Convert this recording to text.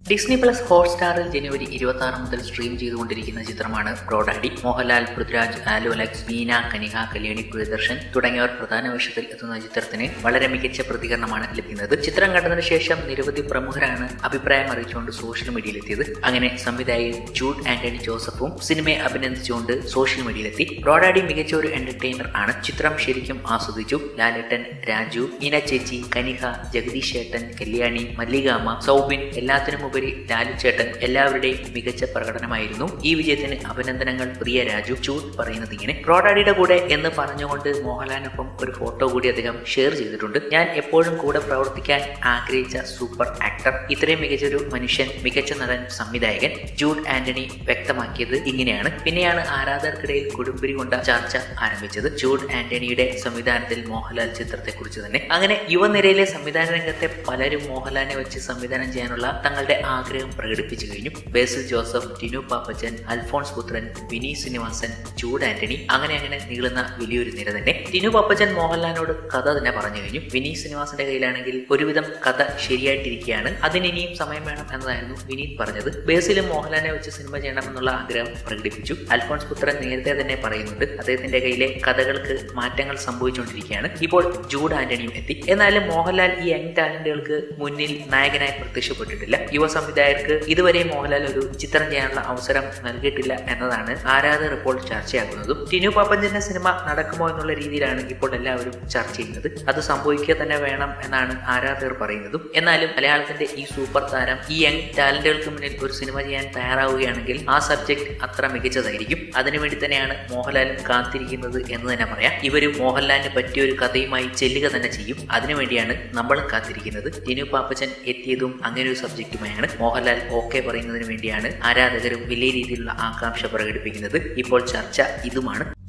Disney plus ഹോട്ട്സ്റ്റാറിൽ ജനുവരി ഇരുപത്തി ആറ് മുതൽ സ്ട്രീം ചെയ്തുകൊണ്ടിരിക്കുന്ന ചിത്രമാണ് ബ്രോഡാഡി മോഹൻലാൽ പൃഥ്വിരാജ് ആലു അലക്സ് മീന കനിക കല്യാണി പ്രിയദർശൻ തുടങ്ങിയവർ പ്രധാന വേഷത്തിൽ എത്തുന്ന ചിത്രത്തിന് വളരെ മികച്ച പ്രതികരണമാണ് ലഭിക്കുന്നത് ചിത്രം കണ്ടതിനു ശേഷം നിരവധി പ്രമുഖരാണ് അഭിപ്രായം അറിയിച്ചുകൊണ്ട് സോഷ്യൽ മീഡിയയിലെത്തിയത് അങ്ങനെ സംവിധായകൻ ജൂഡ് ആന്റണി ജോസഫും സിനിമയെ അഭിനന്ദിച്ചുകൊണ്ട് സോഷ്യൽ മീഡിയയിലെത്തി ബ്രോഡാഡി മികച്ച ഒരു എന്റർടൈനർ ആണ് ചിത്രം ശരിക്കും ആസ്വദിച്ചു ലാലേട്ടൻ രാജു മീന ചേച്ചി കനിക ജഗദീഷ് ഏട്ടൻ കല്യാണി മല്ലികാമ്മ സൗബിൻ എല്ലാത്തിനും ഉപരി ലാലു ചേട്ടൻ എല്ലാവരുടെയും മികച്ച പ്രകടനമായിരുന്നു ഈ വിജയത്തിന് അഭിനന്ദനങ്ങൾ പ്രിയ രാജു ചൂട് പറയുന്നത് ഇങ്ങനെ ബ്രോഡാഡിയുടെ കൂടെ എന്ന് പറഞ്ഞുകൊണ്ട് മോഹൻലാലിനൊപ്പം ഒരു ഫോട്ടോ കൂടി അദ്ദേഹം ഷെയർ ചെയ്തിട്ടുണ്ട് ഞാൻ എപ്പോഴും കൂടെ പ്രവർത്തിക്കാൻ ആഗ്രഹിച്ച സൂപ്പർ ആക്ടർ ഇത്രയും മികച്ചൊരു മനുഷ്യൻ മികച്ച നടൻ സംവിധായകൻ ജൂഡ് ആന്റണി വ്യക്തമാക്കിയത് ഇങ്ങനെയാണ് പിന്നെയാണ് ആരാധകർക്കിടയിൽ കൊടുമ്പിരി കൊണ്ട ചർച്ച ആരംഭിച്ചത് ജൂഡ് ആന്റണിയുടെ സംവിധാനത്തിൽ മോഹൻലാൽ ചിത്രത്തെക്കുറിച്ച് തന്നെ അങ്ങനെ യുവനിരയിലെ സംവിധാന രംഗത്തെ പലരും മോഹൻലാലിനെ വെച്ച് സംവിധാനം ചെയ്യാനുള്ള തങ്ങളുടെ ആഗ്രഹം പ്രകടിപ്പിച്ചു കഴിഞ്ഞു ബേസിൽ ജോസഫ് ടിനു പാപ്പച്ചൻ അൽഫോൺസ് പുത്രൻ വിനി ശ്രീനിവാസൻ ജൂഡ് ആന്റണി അങ്ങനെ അങ്ങനെ നീളുന്ന വലിയൊരു നിര തന്നെ ടിനു പാപ്പച്ചൻ മോഹൻലാലിനോട് കഥ തന്നെ പറഞ്ഞു കഴിഞ്ഞു വിനി ശ്രീനിവാസന്റെ കയ്യിലാണെങ്കിൽ ഒരുവിധം കഥ ശരിയായിട്ടിരിക്കുകയാണ് അതിന് ഇനിയും സമയം വേണം എന്നതായിരുന്നു വിനീത് പറഞ്ഞത് ബേസിലും മോഹൻലാലിനെ വെച്ച് സിനിമ ചെയ്യണമെന്നുള്ള ആഗ്രഹം പ്രകടിപ്പിച്ചു അൽഫോൺസ് പുത്രൻ നേരത്തെ തന്നെ പറയുന്നുണ്ട് അദ്ദേഹത്തിന്റെ കയ്യിലെ കഥകൾക്ക് മാറ്റങ്ങൾ സംഭവിച്ചുകൊണ്ടിരിക്കുകയാണ് ഇപ്പോൾ ജൂഡ് ആന്റണിയും എത്തി എന്നാലും മോഹൻലാൽ ഈ യങ് ടാലന്റുകൾക്ക് മുന്നിൽ നായകനായി പ്രത്യക്ഷപ്പെട്ടിട്ടില്ല യുവ സംവിധായകർക്ക് ഇതുവരെ മോഹൻലാൽ ഒരു ചിത്രം ചെയ്യാനുള്ള അവസരം നൽകിയിട്ടില്ല എന്നതാണ് ആരാധകർ ഇപ്പോൾ ചർച്ചയാക്കുന്നതും ടിനു പാപ്പഞ്ചന്റെ സിനിമ നടക്കുമോ എന്നുള്ള രീതിയിലാണ് ഇപ്പോൾ എല്ലാവരും ചർച്ച ചെയ്യുന്നത് അത് സംഭവിക്കുക തന്നെ വേണം എന്നാണ് ആരാധകർ പറയുന്നതും എന്നാലും മലയാളത്തിന്റെ ഈ സൂപ്പർ താരം ഈ യങ് ടാലന്റുകൾക്ക് മുന്നിൽ ഒരു സിനിമ ചെയ്യാൻ തയ്യാറാവുകയാണെങ്കിൽ ആ സബ്ജക്ട് അത്ര മികച്ചതായിരിക്കും അതിനുവേണ്ടി തന്നെയാണ് മോഹൻലാലും കാത്തിരിക്കുന്നത് എന്ന് തന്നെ പറയാം ഇവരും മോഹൻലാലിന് പറ്റിയ ഒരു കഥയുമായി ചെല്ലുക തന്നെ ചെയ്യും അതിനുവേണ്ടിയാണ് നമ്മളും കാത്തിരിക്കുന്നത് ടിനു പാപ്പച്ചൻ എത്തിയതും അങ്ങനെ ഒരു സബ്ജക്റ്റുമായാണ് മോഹൻലാൽ ഓക്കെ പറയുന്നതിന് വേണ്ടിയാണ് ആരാധകരും വലിയ രീതിയിലുള്ള ആകാംക്ഷ പ്രകടിപ്പിക്കുന്നത് ഇപ്പോൾ ചർച്ച ഇതുമാണ്